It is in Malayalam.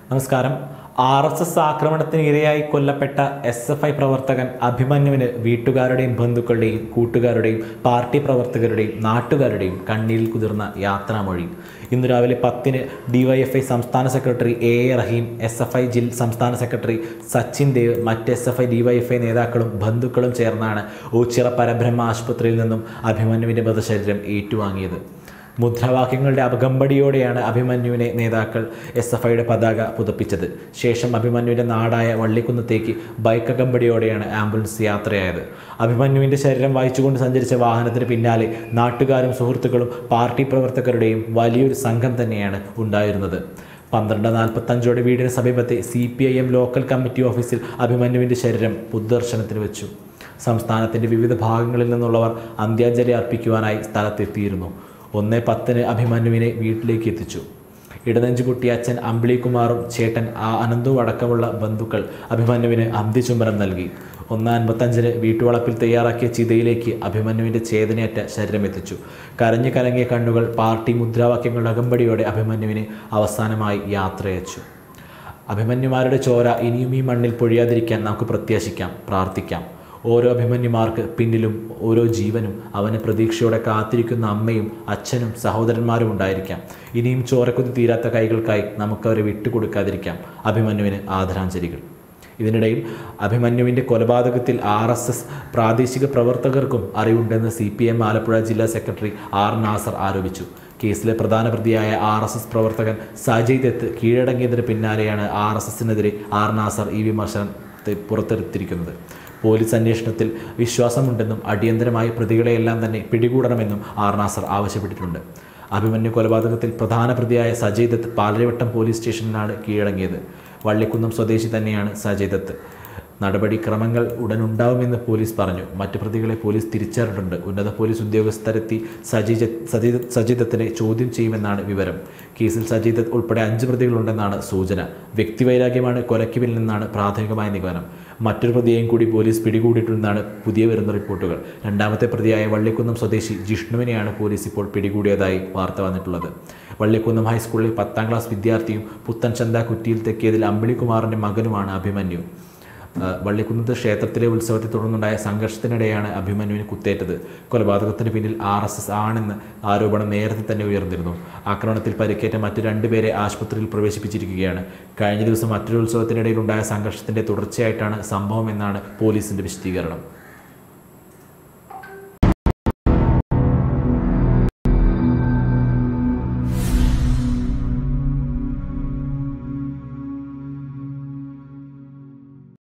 നമസ്കാരം ആർ എസ് എസ് ആക്രമണത്തിന് ഇരയായി കൊല്ലപ്പെട്ട എസ് എഫ് ഐ പ്രവർത്തകൻ അഭിമന്യുവിന് വീട്ടുകാരുടെയും ബന്ധുക്കളുടെയും കൂട്ടുകാരുടെയും പാർട്ടി പ്രവർത്തകരുടെയും നാട്ടുകാരുടെയും കണ്ണീരിൽ കുതിർന്ന യാത്രാമൊഴി ഇന്ന് രാവിലെ പത്തിന് ഡിവൈഎഫ്ഐ സംസ്ഥാന secretary A A Rahim S F I ജിൽ സംസ്ഥാന സെക്രട്ടറി സച്ചിൻ ദേവ് മറ്റ് എസ് എഫ് ഐ ഡിവൈഎഫ്ഐ നേതാക്കളും ബന്ധുക്കളും ചേർന്നാണ് ഓച്ചിറ പരബ്രഹ്മ ആശുപത്രിയിൽ നിന്നും അഭിമന്യുവിൻ്റെ മൃതശരീരം ഏറ്റുവാങ്ങിയത് മുദ്രാവാക്യങ്ങളുടെ അകമ്പടിയോടെയാണ് അഭിമന്യുവിനെ നേതാക്കൾ എസ് എഫ് ഐയുടെ പതാക പുതപ്പിച്ചത് ശേഷം അഭിമന്യുവിൻ്റെ നാടായ വള്ളിക്കുന്നത്തേക്ക് ബൈക്ക് അകമ്പടിയോടെയാണ് ആംബുലൻസ് യാത്രയായത് അഭിമന്യുവിൻ്റെ ശരീരം വഹിച്ചുകൊണ്ട് സഞ്ചരിച്ച വാഹനത്തിന് പിന്നാലെ നാട്ടുകാരും സുഹൃത്തുക്കളും പാർട്ടി പ്രവർത്തകരുടെയും വലിയൊരു സംഘം തന്നെയാണ് ഉണ്ടായിരുന്നത് പന്ത്രണ്ട് നാൽപ്പത്തഞ്ചോടെ വീടിന് സമീപത്തെ C P I M local committee ഓഫീസിൽ അഭിമന്യുവിൻ്റെ ശരീരം പൊതുദർശനത്തിന് വെച്ചു സംസ്ഥാനത്തിൻ്റെ വിവിധ ഭാഗങ്ങളിൽ നിന്നുള്ളവർ അന്ത്യാഞ്ജലി അർപ്പിക്കുവാനായി സ്ഥലത്തെത്തിയിരുന്നു ഒന്ന് പത്തിന് അഭിമന്യുവിനെ വീട്ടിലേക്ക് എത്തിച്ചു ഇടനെഞ്ചു പൊട്ടിയ അച്ഛൻ അമ്പിളികുമാറും ചേട്ടൻ ആ അനന്തും അടക്കമുള്ള ബന്ധുക്കൾ അഭിമന്യുവിന് അന്ത്യചുംബനം നൽകി ഒന്ന് അൻപത്തഞ്ചിന് വീട്ടുവളപ്പിൽ തയ്യാറാക്കിയ ചിതയിലേക്ക് അഭിമന്യുവിൻ്റെ ചേതനയറ്റ ശരീരം എത്തിച്ചു കരഞ്ഞു കലങ്ങിയ കണ്ണുകൾ പാർട്ടി മുദ്രാവാക്യങ്ങളുടെ അകമ്പടിയോടെ അഭിമന്യുവിനെ അവസാനമായി യാത്രയച്ചു അഭിമന്യുമാരുടെ ചോര ഇനിയും ഈ മണ്ണിൽ പൊഴിയാതിരിക്കാൻ നമുക്ക് പ്രത്യാശിക്കാം പ്രാർത്ഥിക്കാം ഓരോ അഭിമന്യുമാർക്ക് പിന്നിലും ഓരോ ജീവനും അവന് പ്രതീക്ഷയോടെ കാത്തിരിക്കുന്ന അമ്മയും അച്ഛനും സഹോദരന്മാരും ഉണ്ടായിരിക്കാം ഇനിയും ചോരക്കുതി തീരാത്ത കൈകൾക്കായി നമുക്കവരെ വിട്ടുകൊടുക്കാതിരിക്കാം അഭിമന്യുവിന് ആദരാഞ്ജലികൾ ഇതിനിടയിൽ അഭിമന്യുവിൻ്റെ കൊലപാതകത്തിൽ ആർ എസ് എസ് പ്രാദേശിക പ്രവർത്തകർക്കും അറിവുണ്ടെന്ന് സി പി എം ആലപ്പുഴ ജില്ലാ സെക്രട്ടറി ആർ നാസർ ആരോപിച്ചു കേസിലെ പ്രധാന പ്രതിയായ ആർ എസ് എസ് പ്രവർത്തകൻ സജയ് ദത്ത് കീഴടങ്ങിയതിന് പിന്നാലെയാണ് ആർ എസ് എസിനെതിരെ ആർ നാസർ ഈ വിമർശനത്തെ പുറത്തെടുത്തിരിക്കുന്നത് പോലീസ് അന്വേഷണത്തിൽ വിശ്വാസമുണ്ടെന്നും അടിയന്തരമായി പ്രതികളെയെല്ലാം തന്നെ പിടികൂടണമെന്നും ആർ നാസർ ആവശ്യപ്പെട്ടിട്ടുണ്ട് അഭിമന്യു കൊലപാതകത്തിൽ പ്രധാന പ്രതിയായ സജയ് ദത്ത് പാലരവട്ടം പോലീസ് സ്റ്റേഷനിലാണ് കീഴടങ്ങിയത് വള്ളിക്കുന്നം സ്വദേശി തന്നെയാണ് സജയ് ദത്ത് നടപടിക്രമങ്ങൾ ഉടനുണ്ടാവുമെന്ന് പോലീസ് പറഞ്ഞു മറ്റ് പ്രതികളെ പോലീസ് തിരിച്ചറിഞ്ഞിട്ടുണ്ട് ഉന്നത പോലീസ് ഉദ്യോഗസ്ഥരെത്തി സജീജ സജീ സജിതത്തിനെ ചോദ്യം ചെയ്യുമെന്നാണ് വിവരം കേസിൽ സജീദത്ത് ഉൾപ്പെടെ അഞ്ച് പ്രതികളുണ്ടെന്നാണ് സൂചന വ്യക്തിവൈരാഗ്യമാണ് കൊലയ്ക്ക് പിന്നിലെന്നാണ് പ്രാഥമികമായ നിഗമനം മറ്റൊരു പ്രതിയെയും കൂടി പോലീസ് പിടികൂടിയിട്ടുണ്ടെന്നാണ് പുതിയ വരുന്ന റിപ്പോർട്ടുകൾ രണ്ടാമത്തെ പ്രതിയായ വള്ളിക്കുന്നം സ്വദേശി ജിഷ്ണുവിനെയാണ് പോലീസ് ഇപ്പോൾ പിടികൂടിയതായി വാർത്ത വന്നിട്ടുള്ളത് വള്ളിക്കുന്നം ഹൈസ്കൂളിൽ പത്താം ക്ലാസ് വിദ്യാർത്ഥിയും പുത്തൻ ചന്ത കുറ്റിയിൽ തെക്കിയതിൽ അമ്പിളികുമാറിൻ്റെ മകനുമാണ് അഭിമന്യു വള്ളിക്കുന്നത്ത് ക്ഷേത്രത്തിലെ ഉത്സവത്തെ തുടർന്നുണ്ടായ സംഘർഷത്തിനിടെയാണ് അഭിമന്യുവിന് കുത്തേറ്റത് കൊലപാതകത്തിന് പിന്നിൽ ആർ എസ് എസ് ആണെന്ന് ആരോപണം നേരത്തെ തന്നെ ഉയർന്നിരുന്നു ആക്രമണത്തിൽ പരിക്കേറ്റ മറ്റു രണ്ടുപേരെ ആശുപത്രിയിൽ പ്രവേശിപ്പിച്ചിരിക്കുകയാണ് കഴിഞ്ഞ ദിവസം മറ്റൊരു ഉത്സവത്തിനിടയിൽ ഉണ്ടായ സംഘർഷത്തിന്റെ തുടർച്ചയായിട്ടാണ് സംഭവം എന്നാണ് പോലീസിന്റെ വിശദീകരണം